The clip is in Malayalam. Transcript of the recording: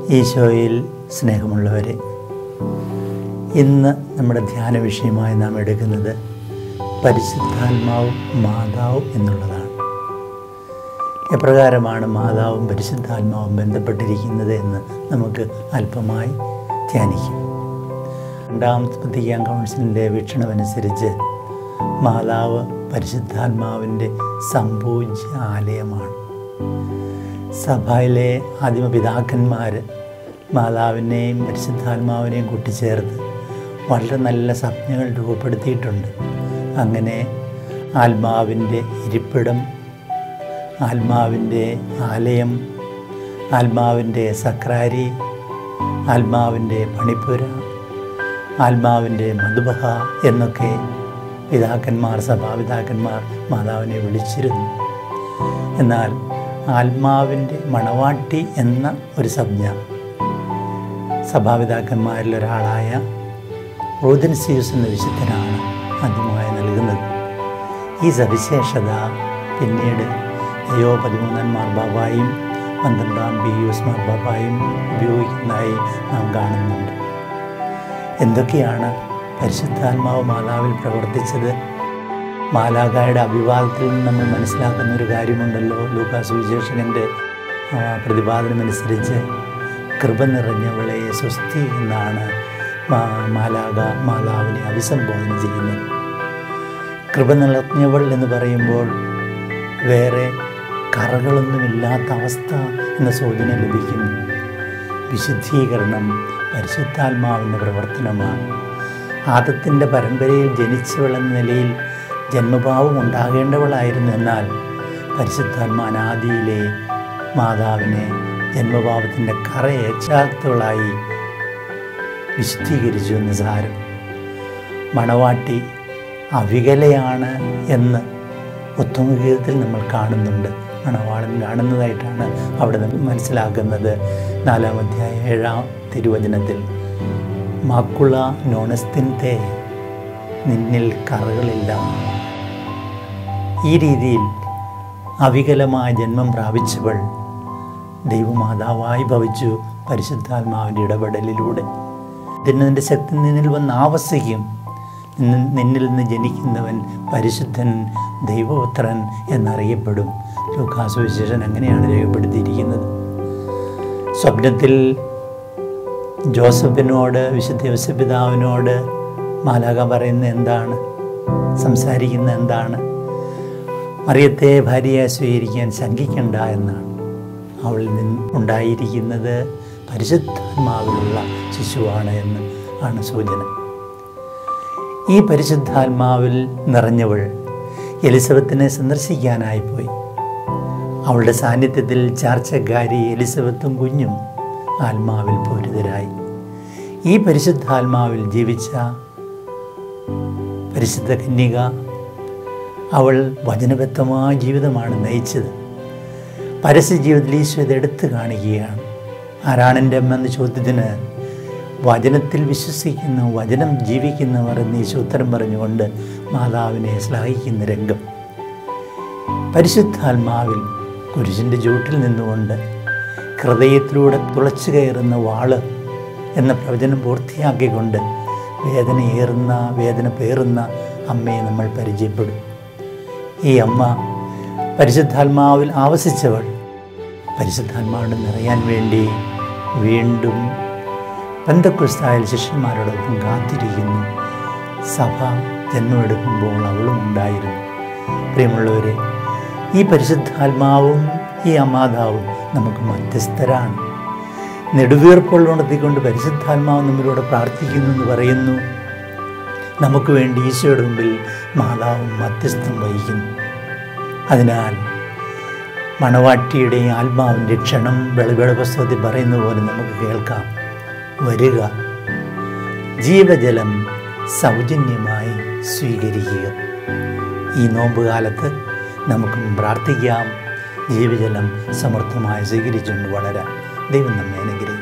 ഈശോയിൽ സ്നേഹമുള്ളവരെ ഇന്ന് നമ്മുടെ ധ്യാന വിഷയമായി നാം എടുക്കുന്നത് പരിശുദ്ധാത്മാവും മാതാവും എന്നുള്ളതാണ് എപ്രകാരമാണ് മാതാവും പരിശുദ്ധാത്മാവും ബന്ധപ്പെട്ടിരിക്കുന്നത് എന്ന് നമുക്ക് അല്പമായി ധ്യാനിക്കും രണ്ടാമത്തെ വത്തിക്കാൻ കൗൺസിലിൻ്റെ വീക്ഷണമനുസരിച്ച് മാതാവ് പരിശുദ്ധാത്മാവിൻ്റെ സമ്പൂജ്യ ആലയമാണ് സഭയിലെ ആദിമപിതാക്കന്മാർ മാതാവിനെയും പരിശുദ്ധാത്മാവിനെയും കൂട്ടിച്ചേർത്ത് വളരെ നല്ല സംജ്ഞകൾ രൂപപ്പെടുത്തിയിട്ടുണ്ട് അങ്ങനെ ആത്മാവിൻ്റെ ഇരിപ്പിടം ആത്മാവിൻ്റെ ആലയം ആത്മാവിൻ്റെ സക്രാരി ആത്മാവിൻ്റെ പണിപ്പുര ആത്മാവിൻ്റെ മധുബഹ എന്നൊക്കെ പിതാക്കന്മാർ സഭാപിതാക്കന്മാർ മാതാവിനെ വിളിച്ചിരുന്നു എന്നാൽ ആത്മാവിൻ്റെ മണവാട്ടി എന്ന ഒരു സംജ്ഞ സഭാപിതാക്കന്മാരിൽ ഒരാളായ റോദൻസിയൂസ് എന്ന വിശുദ്ധനാണ് ആദ്യമായി നൽകുന്നത് ഈ സവിശേഷത പിന്നീട് അയ്യോ പതിമൂന്നാം മാർബാബായും പന്ത്രണ്ടാം ബിയൂസ് മാർബാബായും ഉപയോഗിക്കുന്നതായി നാം കാണുന്നുണ്ട് എന്തൊക്കെയാണ് പരിശുദ്ധാത്മാവ് മാതാവിൽ പ്രവർത്തിച്ചത് മാലാഖായുടെ അഭിവാദത്തിൽ നിന്ന് നമ്മൾ മനസ്സിലാക്കുന്ന ഒരു കാര്യമുണ്ടല്ലോ ലൂക്കാസ് വിശേഷകൻ്റെ പ്രതിപാദനമനുസരിച്ച് കൃപ നിറഞ്ഞവളെ സ്വസ്തി എന്നാണ് മാലാഖ മാതാവിനെ അഭിസംബോധന ചെയ്യുന്നത് കൃപ നിറഞ്ഞവൾ എന്ന് പറയുമ്പോൾ വേറെ കറകളൊന്നുമില്ലാത്ത അവസ്ഥ എന്ന സൂചന ലഭിക്കുന്നു വിശുദ്ധീകരണം പരിശുദ്ധാത്മാവിൻ്റെ പ്രവർത്തനമാണ് ആദത്തിൻ്റെ പരമ്പരയിൽ ജനിച്ചവൾ എന്ന നിലയിൽ ജന്മഭാവം ഉണ്ടാകേണ്ടവളായിരുന്നു എന്നാൽ പരിശുദ്ധാത്മാനാദിയിലെ മാതാവിനെ ജന്മഭാവത്തിൻ്റെ കറയേച്ചാത്തവളായി വിശുദ്ധീകരിച്ചു എന്ന് സാരം മണവാട്ടി അവികലയാണ് എന്ന് ഉത്തമഗീതത്തിൽ നമ്മൾ കാണുന്നുണ്ട് മണവാളൻ കാണുന്നതായിട്ടാണ് അവിടെ നമ്മൾ മനസ്സിലാക്കുന്നത് നാലാം അധ്യായ ഏഴാം തിരുവചനത്തിൽ മാക്കുള നോണസ്തിൻത്തെ നിന്നിൽ കറകളില്ല ഈ രീതിയിൽ അവികലമായ ജന്മം പ്രാപിച്ചവൾ ദൈവമാതാവായി ഭവിച്ചു പരിശുദ്ധാത്മാവിൻ്റെ ഇടപെടലിലൂടെ ഇതിൻ്റെ ശക്തി നിന്നിൽ വന്ന് ആവസിക്കും നിന്നിൽ നിന്ന് ജനിക്കുന്നവൻ പരിശുദ്ധൻ ദൈവപുത്രൻ എന്നറിയപ്പെടും ലൂക്കാസ് വിശേഷൻ അങ്ങനെയാണ് രേഖപ്പെടുത്തിയിരിക്കുന്നത് സ്വപ്നത്തിൽ ജോസഫിനോട് വിശുദ്ധ യോസപിതാവിനോട് മാലാക പറയുന്ന എന്താണ് സംസാരിക്കുന്ന എന്താണ് മറിയത്തെ ഭാര്യയെ സ്വീകരിക്കാൻ ശങ്കിക്കണ്ട എന്നാണ് അവളിൽ നിന്ന് ഉണ്ടായിരിക്കുന്നത് പരിശുദ്ധാത്മാവിലുള്ള ശിശുവാണ് എന്ന് ആണ് സൂചന ഈ പരിശുദ്ധാത്മാവിൽ നിറഞ്ഞവൾ എലിസബത്തിനെ സന്ദർശിക്കാനായി പോയി അവളുടെ സാന്നിധ്യത്തിൽ ചാർച്ചക്കാരി എലിസബത്തും കുഞ്ഞും ആത്മാവിൽ പൂരിതരായി ഈ പരിശുദ്ധാത്മാവിൽ ജീവിച്ച പരിശുദ്ധ കന്യക അവൾ വചനബദ്ധമായ ജീവിതമാണ് നയിച്ചത് പരസ്യ ജീവിതത്തിൽ ഈശോ ഇത് എടുത്തു കാണിക്കുകയാണ് ആരാണെൻ്റെ അമ്മ എന്ന ചോദ്യത്തിന് വചനത്തിൽ വിശ്വസിക്കുന്ന വചനം ജീവിക്കുന്നവർ എന്ന് ഈശോ ഉത്തരം പറഞ്ഞുകൊണ്ട് മാതാവിനെ ശ്ലാഘിക്കുന്ന രംഗം പരിശുദ്ധാത്മാവിൽ കുരിശിൻ്റെ ചൂട്ടിൽ നിന്നുകൊണ്ട് ഹൃദയത്തിലൂടെ തുളച്ചു കയറുന്ന വാള് എന്ന പ്രവചനം പൂർത്തിയാക്കിക്കൊണ്ട് വേദനയേറുന്ന വേദന പേറുന്ന അമ്മയെ നമ്മൾ പരിചയപ്പെടും ഈ അമ്മ പരിശുദ്ധാത്മാവിൽ ആവസിച്ചവൾ പരിശുദ്ധാത്മാവിനെ നിറയാൻ വേണ്ടി വീണ്ടും ബന്ധക്കുസ്തായ ശിഷ്യന്മാരോടൊപ്പം കാത്തിരിക്കുന്നു സഭ ജന്മമെടുക്കുമ്പോൾ അവളും ഉണ്ടായിരുന്നു പ്രിയമുള്ളവരെ ഈ പരിശുദ്ധാത്മാവും ഈ അമാതാവും നമുക്ക് മധ്യസ്ഥരാണ് നെടുവീർപ്പുള്ളണത്തിക്കൊണ്ട് പരിശുദ്ധാത്മാവ് നമ്മളിലൂടെ പ്രാർത്ഥിക്കുന്നു എന്ന് പറയുന്നു നമുക്ക് വേണ്ടി ഈശോയുടെ മുമ്പിൽ മാതാവും മധ്യസ്ഥം വഹിക്കുന്നു അതിനാൽ മണവാട്ടിയുടെയും ആത്മാവിൻ്റെ ക്ഷണം വെളിവേള പുസ്തകത്തിൽ പറയുന്ന പോലെ നമുക്ക് കേൾക്കാം വരിക ജീവജലം സൗജന്യമായി സ്വീകരിക്കുക ഈ നോമ്പുകാലത്ത് നമുക്കും പ്രാർത്ഥിക്കാം ജീവജലം സമർത്ഥമായി സ്വീകരിച്ചുകൊണ്ട് വളരാം ദൈവം നമ്മെ അനുഗ്രഹിക്കും